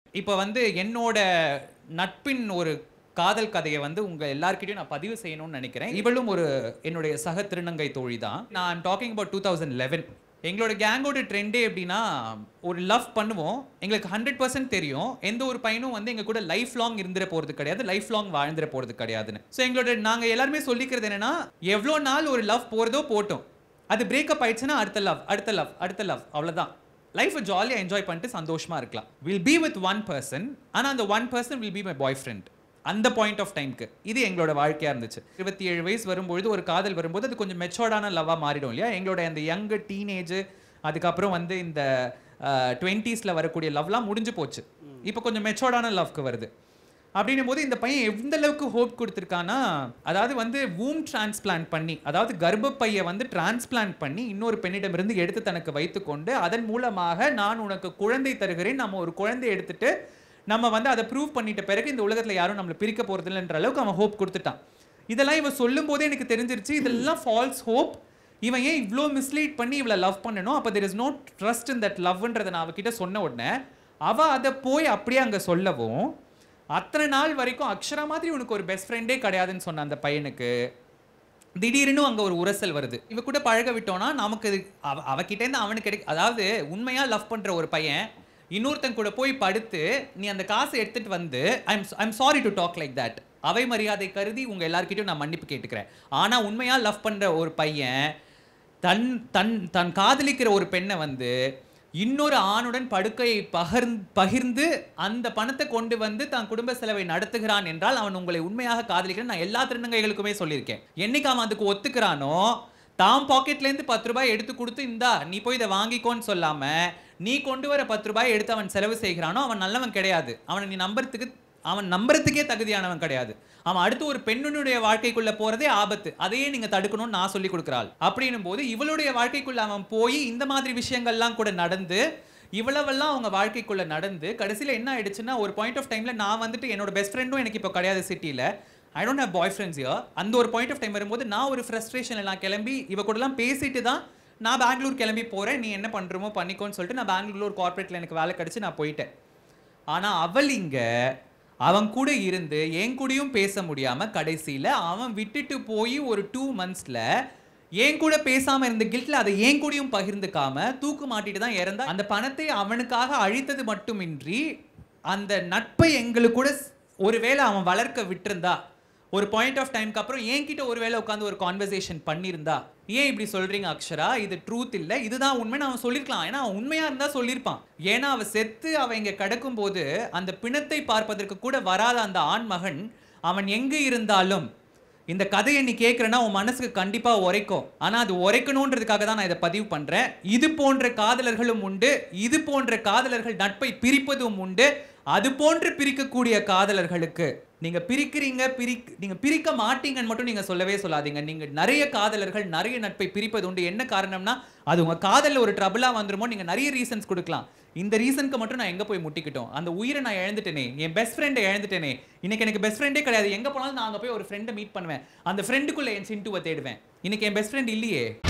இப்போ வந்து என்னோட நட்பின் ஒரு காதல் கதையை வந்து உங்க எல்லார்கிட்டயும் நான் பதிவு செய்யணும்னு நினைக்கிறேன் இவளும் ஒரு என்னுடைய சக திருநங்கை தோழி தான் நான் talking about two thousand eleven எங்களோட கேங்கோட ட்ரெண்டே எப்படின்னா ஒரு லவ் பண்ணுவோம் எங்களுக்கு ஹண்ட்ரட் பர்சன்ட் தெரியும் எந்த ஒரு பையனும் வந்து எங்க கூட லைஃப் லாங் இருந்துட போறது கிடையாது லைஃப் லாங் வாழ்ந்துட போறது கிடையாதுன்னு ஸோ எங்களோட நாங்க எல்லாருமே சொல்லிக்கிறது என்னன்னா எவ்வளோ நாள் ஒரு லவ் போறதோ போட்டோம் அது பிரேக்கப் ஆயிடுச்சுன்னா அடுத்த லவ் அடுத்த லவ் அடுத்த லவ் அவ்வளவுதான் லைஃப்பை ஜாலியாக என்ஜாய் பண்ணிட்டு சந்தோஷமா இருக்கலாம் will be with one person ஆனால் அந்த one person will be my boyfriend அந்த பாயிண்ட் ஆஃப் டைம்க்கு இது எங்களோட வாழ்க்கையா இருந்துச்சு இருபத்தி ஏழு வயசு வரும்பொழுது ஒரு காதல் வரும்போது அது கொஞ்சம் மெச்சோர்டான லவ்வாக மாறிடும் இல்லையா எங்களோட அந்த யங்கு டீனேஜ் அதுக்கப்புறம் வந்து இந்த டுவெண்ட்டீஸில் வரக்கூடிய லவ்லாம் முடிஞ்சு போச்சு இப்போ கொஞ்சம் மெச்சோர்டான லவ்க்கு வருது அப்படின்னும் போது இந்த பையன் எந்த அளவுக்கு ஹோப் கொடுத்துருக்கானா அதாவது வந்து வூம் டிரான்ஸ்பிளான்ட் பண்ணி அதாவது கர்ப்பப்பையை வந்து டிரான்ஸ்பிளான்ட் பண்ணி இன்னொரு பெண்ணிடமிருந்து எடுத்து தனக்கு வைத்துக்கொண்டு அதன் மூலமாக நான் உனக்கு குழந்தை தருகிறேன் நம்ம ஒரு குழந்தை எடுத்துட்டு நம்ம வந்து அதை ப்ரூவ் பண்ணிட்ட பிறகு இந்த உலகத்தில் யாரும் நம்மளை பிரிக்க போகிறதில்லன்ற அளவுக்கு அவன் ஹோப் கொடுத்துட்டான் இதெல்லாம் இவன் சொல்லும் போதே எனக்கு தெரிஞ்சிருச்சு இதெல்லாம் ஃபால்ஸ் ஹோப் இவன் ஏன் இவ்வளோ மிஸ்லீட் பண்ணி இவளை லவ் பண்ணணும் அப்போ there is no trust in that லவ்ன்றதை நான் அவகிட்ட சொன்ன உடனே அவள் அதை போய் அப்படியே அங்கே சொல்லவும் அத்தனை நாள் வரைக்கும் அக்ஷரா மாதிரி உனக்கு ஒரு பெஸ்ட் ஃப்ரெண்டே கிடையாதுன்னு சொன்ன அந்த பையனுக்கு திடீர்னு அங்க ஒரு உரசல் வருது இவ கூட பழக விட்டோம்னா நமக்கு இது- அவ அவகிட்ட இருந்து அவனுக்கு கிடை அதாவது உண்மையா லவ் பண்ற ஒரு பையன் இன்னொருத்தன் கூட போய் படுத்து நீ அந்த காசை எடுத்துட்டு வந்து I'm I'm sorry to talk like that அவை மரியாதை கருதி உங்க எல்லார்கிட்டயும் நான் மன்னிப்பு கேட்டுக்கிறேன் ஆனா உண்மையா லவ் பண்ற ஒரு பையன் தன் தன் தன் காதலிக்கிற ஒரு பெண்ணை வந்து இன்னொரு ஆணுடன் படுக்கையை பகிர்ந்து பகிர்ந்து அந்த பணத்தை கொண்டு வந்து தன் குடும்ப செலவை நடத்துகிறான் என்றால் அவன் உங்களை உண்மையாக காதலிக்கிறேன் நான் எல்லா திருநங்கைகளுக்குமே சொல்லியிருக்கேன் என்னைக்கு அவன் அதுக்கு ஒத்துக்கிறானோ தாம் பாக்கெட்ல இருந்து பத்து ரூபாய் எடுத்து கொடுத்து இந்தா நீ போய் இதை வாங்கிக்கோன்னு சொல்லாம நீ கொண்டு வர பத்து ரூபாய் எடுத்து அவன் செலவு செய்கிறானோ அவன் நல்லவன் கிடையாது அவனை நீ நம்புறதுக்கு அவன் நம்புறதுக்கே தகுதியானவன் கிடையாது அவன் அடுத்து ஒரு பெண்ணுடைய வாழ்க்கைக்குள்ள போறதே ஆபத்து அதையே நீங்க தடுக்கணும்னு நான் சொல்லி கொடுக்குறாள் அப்படின்னும் போது இவளுடைய வாழ்க்கைக்குள்ள அவன் போய் இந்த மாதிரி விஷயங்கள்லாம் கூட நடந்து இவ்வளவெல்லாம் அவங்க வாழ்க்கைக்குள்ள நடந்து கடைசியில என்ன ஆயிடுச்சுன்னா ஒரு பாயிண்ட் ஆஃப் டைம்ல நான் வந்துட்டு என்னோட பெஸ்ட் ஃப்ரெண்டும் எனக்கு இப்போ கிடையாது சிட்டில I don't have boyfriends யோ அந்த ஒரு பாயிண்ட் ஆஃப் டைம் வரும்போது நான் ஒரு ஃப்ரஸ்ட்ரேஷனில் நான் கிளம்பி இவ கூடலாம் பேசிட்டு தான் நான் பெங்களூர் கிளம்பி போறேன் நீ என்ன பண்றமோ பண்ணிக்கோன்னு சொல்லிட்டு நான் பெங்களூர்ல ஒரு கார்ப்பரேட்ல எனக்கு வேலை கிடைச்சு நான் போயிட்டேன் ஆனா அவள் இங்க அவன் கூட இருந்து என் கூடயும் பேச முடியாம கடைசியில அவன் விட்டுட்டு போய் ஒரு டூ மந்த்ஸ்ல என் கூட பேசாம இருந்த கில்ட்ல அதை என் கூடயும் பகிர்ந்துக்காம தூக்கு மாட்டிட்டு தான் இறந்தா அந்த பணத்தை அவனுக்காக அழித்தது மட்டுமின்றி அந்த நட்பை எங்களுக்கு கூட ஸ்- ஒருவேளை அவன் வளர்க்க விட்டிருந்தா ஒரு பாயிண்ட் ஆஃப் டைம்க்கு அப்புறம் என்கிட்ட ஒருவேளை உட்காந்து ஒரு கான்வர்சேஷன் பண்ணியிருந்தா ஏன் இப்படி சொல்றீங்க அக்ஷரா இது ட்ரூத் இல்ல இதுதான் உண்மைன்னு அவன் சொல்லியிருக்கலாம் ஏன்னா அவன் உண்மையா இருந்தா சொல்லியிருப்பான் ஏன்னா அவ செத்து அவ இங்க கிடக்கும் போது அந்த பிணத்தை பார்ப்பதற்கு கூட வராத அந்த ஆண் மகன் அவன் எங்கு இருந்தாலும் இந்த கதையை நீ கேட்குறேன்னா உன் மனசுக்கு கண்டிப்பா உரைக்கும் ஆனா அது உரைக்கணுன்றதுக்காக தான் நான் இதை பதிவு பண்றேன் இது போன்ற காதலர்களும் உண்டு இது போன்ற காதலர்கள் நட்பை பிரிப்பதும் உண்டு அது போன்று பிரிக்கக்கூடிய காதலர்களுக்கு நீங்க பிரிக்கிறீங்க பிரி நீங்க பிரிக்க மாட்டீங்கன்னு மட்டும் நீங்க சொல்லவே சொல்லாதீங்க நீங்க நிறைய காதலர்கள் நிறைய நட்பை பிரிப்பது உண்டு என்ன காரணம்னா அது உங்க காதல்ல ஒரு ட்ரபிளா வந்துருமோ நீங்க நிறைய ரீசன்ஸ் கொடுக்கலாம் இந்த ரீசனுக்கு மட்டும் நான் எங்க போய் முட்டிக்கிட்டோம் அந்த உயிரை நான் இழந்துட்டேனே என் பெஸ்ட் ஃப்ரெண்டை இழந்துட்டேனே இன்னைக்கு எனக்கு பெஸ்ட் ஃப்ரெண்டே கிடையாது எங்க போனாலும் நான் அங்க போய் ஒரு ஃப்ரெண்டை மீட் பண்ணுவேன் அந்த ஃப்ரெண்டுக்குள்ள என் சிண்டுவை தேடுவேன் இன்னைக்கு என் பெஸ்ட் ஃப்ரெண்ட் இல்லையே